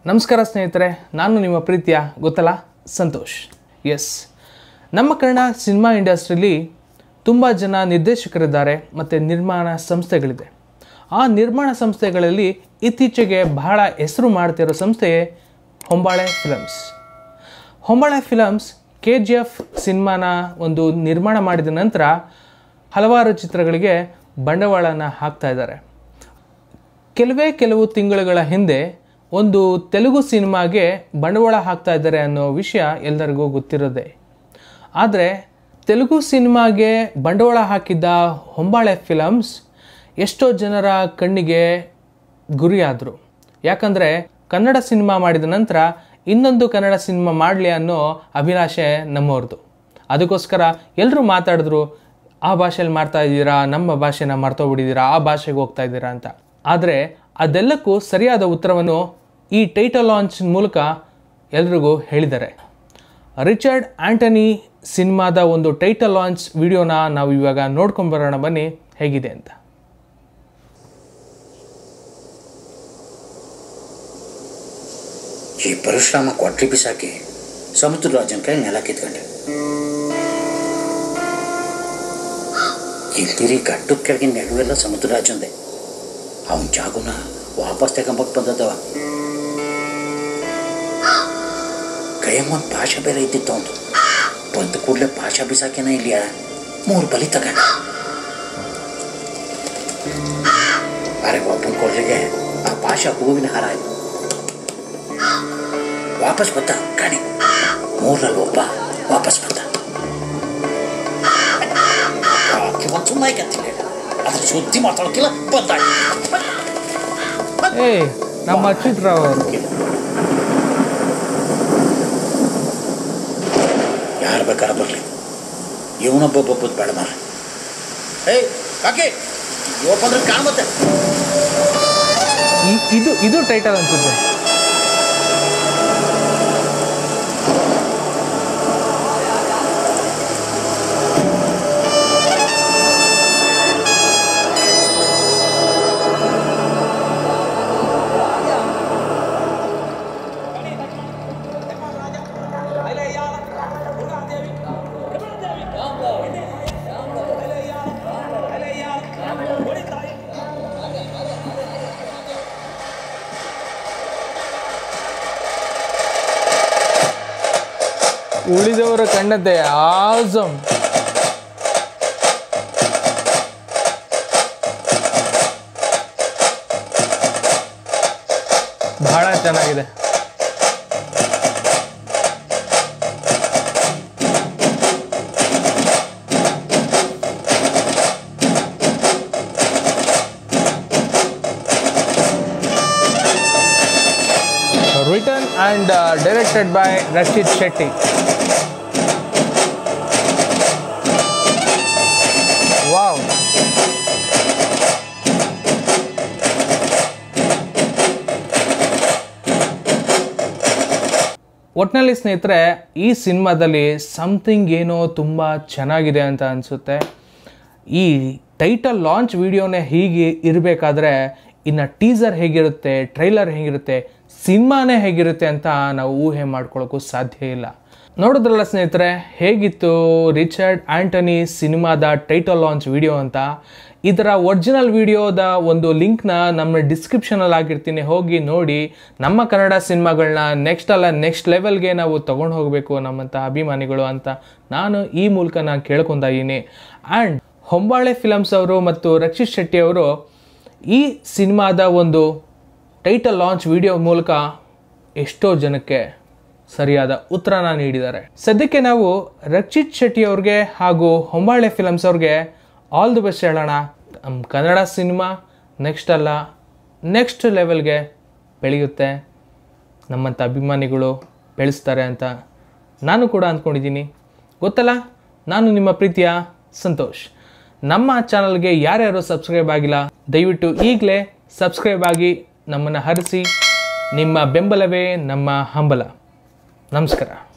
ನಮಸ್ಕಾರ ಸ್ನೇಹಿತರೆ ನಾನು ನಿಮ್ಮ ಪ್ರೀತಿಯ ಗೊತ್ತಲ್ಲ ಸಂತೋಷ್ ಎಸ್ ನಮ್ಮ ಕನ್ನಡ ಸಿನಿಮಾ ಇಂಡಸ್ಟ್ರಿಲಿ ತುಂಬ ಜನ ನಿರ್ದೇಶಕರಿದ್ದಾರೆ ಮತ್ತು ನಿರ್ಮಾಣ ಸಂಸ್ಥೆಗಳಿದೆ ಆ ನಿರ್ಮಾಣ ಸಂಸ್ಥೆಗಳಲ್ಲಿ ಇತ್ತೀಚೆಗೆ ಬಹಳ ಹೆಸರು ಮಾಡ್ತಿರೋ ಸಂಸ್ಥೆ Hombale films Hombale films K G F ಸಿನಿಮಾನ ಒಂದು ನಿರ್ಮಾಣ ಮಾಡಿದ ನಂತರ ಹಲವಾರು ಚಿತ್ರಗಳಿಗೆ ಬಂಡವಾಳನ ಹಾಕ್ತಾ ಇದ್ದಾರೆ ಕೆಲವೇ ಕೆಲವು ತಿಂಗಳುಗಳ ಹಿಂದೆ ಒಂದು ತೆಲುಗು ಸಿನಿಮಾಗೆ ಬಂಡವಾಳ ಹಾಕ್ತಾ ಇದ್ದಾರೆ ಅನ್ನೋ ವಿಷಯ ಎಲ್ಲರಿಗೂ ಗೊತ್ತಿರೋದೆ ಆದರೆ ತೆಲುಗು ಸಿನಿಮಾಗೆ ಬಂಡವಾಳ ಹಾಕಿದ್ದ ಹೊಂಬಾಳೆ ಫಿಲಮ್ಸ್ ಎಷ್ಟೋ ಜನರ ಕಣ್ಣಿಗೆ ಗುರಿಯಾದರು ಯಾಕಂದರೆ ಕನ್ನಡ ಸಿನಿಮಾ ಮಾಡಿದ ನಂತರ ಇನ್ನೊಂದು ಕನ್ನಡ ಸಿನಿಮಾ ಮಾಡಲಿ ಅನ್ನೋ ಅಭಿಲಾಷೆ ನಮ್ಮವ್ರದ್ದು ಅದಕ್ಕೋಸ್ಕರ ಎಲ್ಲರೂ ಮಾತಾಡಿದ್ರು ಆ ಭಾಷೆಯಲ್ಲಿ ಮಾಡ್ತಾ ಇದ್ದೀರಾ ನಮ್ಮ ಭಾಷೆನ ಮರ್ತೋಗ್ಬಿಟ್ಟಿದ್ದೀರಾ ಆ ಭಾಷೆಗೆ ಹೋಗ್ತಾ ಇದ್ದೀರಾ ಅಂತ ಆದರೆ ಅದೆಲ್ಲಕ್ಕೂ ಸರಿಯಾದ ಉತ್ತರವನ್ನು ಈ ಟೈಟಲ್ ಲಾಂಚ್ ಮೂಲಕ ಎಲ್ರಿಗೂ ಹೇಳಿದ್ದಾರೆ ರಿಚರ್ಡ್ ಆಂಟನಿ ಸಿನಿಮಾದ ಒಂದು ಟೈಟಲ್ ಲಾಂಚ್ ವಿಡಿಯೋನ ನಾವು ಇವಾಗ ನೋಡ್ಕೊಂಬರೋಣ ಬನ್ನಿ ಹೇಗಿದೆ ಅಂತ ಈ ಪರಶುರಾಮ ಕೊಟ್ಲಿ ಬಿಸಾಕಿ ಸಮುದ್ರ ರಾಜನ ಕೈ ನೆಲ ಕಿತ್ಕೊಂಡೆ ಇಲ್ದಿರಿ ಗಟ್ಟು ಕೆಳಗಿನ ನೆಡುವೆಲ್ಲ ಸಮುದ್ರ ರಾಜಂದೆ ಅವನ ಜಾಗುನ ವಾಪಸ್ ತಗೊಂಬಕ್ ಬಂದದವ ಕೈಯಮ್ಮನ ಭಾಷೆ ಬೇರೆ ಇದ್ದಿತ್ತು ಅವನು ಬಂದ ಕೂಡಲೇ ಭಾಷಾ ಬಿಸಾಕಿನ ಇಲ್ಲಿ ಮೂರು ಬಲಿ ತಗೊಂಡ ಅರೆ ಒಬ್ಬನ ಕೊಡ್ಲಿಗೆ ಆ ಭಾಷಾ ಹೂವಿನ ಹಾರ ಆಯ್ತು ವಾಪಸ್ ಬಂದ ಕಾಣಿ ಮೂರಲ್ಲಿ ಒಬ್ಬ ವಾಪಸ್ ಬಂದ ಆಕೆ ಒಂದು ಸುಮ್ಮನೆ ಕತ್ತಿಲ್ಲ ಅದ್ರ ಸುದ್ದಿ ಮಾತಾಡೋಕಿಲ್ಲ ಬಂದ ಏ ನಮ್ಮ ಅಚ್ಯುತ್ ರಾವ್ ಅವರು ಯಾರು ಬೇಕಾದ್ರೆ ಬರಲಿ ಇವನೊಬ್ಬ ಒಬ್ಬದ್ದು ಬೇಡ ಮಾರ ಏಯ್ ಕಾಕಿ ಇವ ಬಂದ್ರೆ ಕಾಣುತ್ತೆ ಈ- ಇದು ಇದು ಟೈಟಲ್ ಅನ್ಸುತ್ತೆ ಉಳಿದವರು ಕಂಡದ್ದೆ ಆಸಮ್ ಬಹಳ ಚೆನ್ನಾಗಿದೆ written and uh, directed by Rashid Shetty. Wow. ಒಟ್ಟಿನಲ್ಲಿ ಸ್ನೇಹಿತರೆ ಈ ಸಿನಿಮಾದಲ್ಲಿ ಸಮಥಿಂಗ್ ಏನೋ ತುಂಬ ಚೆನ್ನಾಗಿದೆ ಅಂತ ಅನಿಸುತ್ತೆ ಈ ಟೈಟಲ್ ಲಾಂಚ್ ವಿಡಿಯೋನೇ ಹೀಗೆ ಇರಬೇಕಾದ್ರೆ ಇನ್ನು ಟೀಸರ್ ಹೇಗಿರುತ್ತೆ ಟ್ರೈಲರ್ ಹೇಗಿರುತ್ತೆ ಸಿನಿಮಾನೇ ಹೇಗಿರುತ್ತೆ ಅಂತ ನಾವು ಊಹೆ ಮಾಡ್ಕೊಳ್ಳೋಕ್ಕೂ ಸಾಧ್ಯ ಇಲ್ಲ ನೋಡಿದ್ರಲ್ಲ ಸ್ನೇಹಿತರೆ ಹೇಗಿತ್ತು ರಿಚರ್ಡ್ ಆಂಟನಿ ಸಿನಿಮಾದ ಟೈಟಲ್ ಲಾಂಚ್ ವಿಡಿಯೋ ಅಂತ ಇದರ ಒರಿಜಿನಲ್ ವಿಡಿಯೋದ ಒಂದು ಲಿಂಕ್ನ ನಮ್ಮ ಡಿಸ್ಕ್ರಿಪ್ಷನಲ್ಲಿ ಹಾಕಿರ್ತೀನಿ ಹೋಗಿ ನೋಡಿ ನಮ್ಮ ಕನ್ನಡ ಸಿನಿಮಾಗಳನ್ನ ನೆಕ್ಸ್ಟ್ ಅಲ್ಲ ನೆಕ್ಸ್ಟ್ ಲೆವೆಲ್ಗೆ ನಾವು ತೊಗೊಂಡು ಹೋಗಬೇಕು ನಮ್ಮಂಥ ಅಭಿಮಾನಿಗಳು ಅಂತ ನಾನು ಈ ಮೂಲಕ ನಾನು ಕೇಳ್ಕೊತಾ ಇದ್ದೀನಿ ಆ್ಯಂಡ್ ಹೊಂಬಾಳೆ ಫಿಲಮ್ಸ್ ಅವರು ಮತ್ತು ರಕ್ಷಿತ್ ಶೆಟ್ಟಿ ಅವರು ಈ ಸಿನಿಮಾದ ಒಂದು ಟೈಟಲ್ ಲಾಂಚ್ ವಿಡಿಯೋ ಮೂಲಕ ಎಷ್ಟೋ ಜನಕ್ಕೆ ಸರಿಯಾದ ಉತ್ತರನ ನೀಡಿದ್ದಾರೆ ಸದ್ಯಕ್ಕೆ ನಾವು ರಕ್ಷಿತ್ ಶೆಟ್ಟಿ ಅವ್ರಿಗೆ ಹಾಗೂ ಹೊಂಬಾಳೆ ಫಿಲಮ್ಸ್ ಅವ್ರಿಗೆ ಆಲ್ ದಿ ಬೆಸ್ಟ್ ಹೇಳೋಣ ನಮ್ಮ ಕನ್ನಡ ಸಿನಿಮಾ ನೆಕ್ಸ್ಟ್ ಅಲ್ಲ ನೆಕ್ಸ್ಟ್ ಲೆವೆಲ್ಗೆ ಬೆಳೆಯುತ್ತೆ ನಮ್ಮಂಥ ಅಭಿಮಾನಿಗಳು ಬೆಳೆಸ್ತಾರೆ ಅಂತ ನಾನು ಕೂಡ ಅಂದ್ಕೊಂಡಿದ್ದೀನಿ ಗೊತ್ತಲ್ಲ ನಾನು ನಿಮ್ಮ ಪ್ರೀತಿಯ ಸಂತೋಷ್ ನಮ್ಮ ಚಾನಲ್ಗೆ ಯಾರ್ಯಾರು ಸಬ್ಸ್ಕ್ರೈಬ್ ಆಗಿಲ್ಲ ದಯವಿಟ್ಟು ಈಗಲೇ ಸಬ್ಸ್ಕ್ರೈಬ್ ಆಗಿ ನಮ್ಮನ್ನು ಹರಿಸಿ ನಿಮ್ಮ ಬೆಂಬಲವೇ ನಮ್ಮ ಹಂಬಲ ನಮಸ್ಕಾರ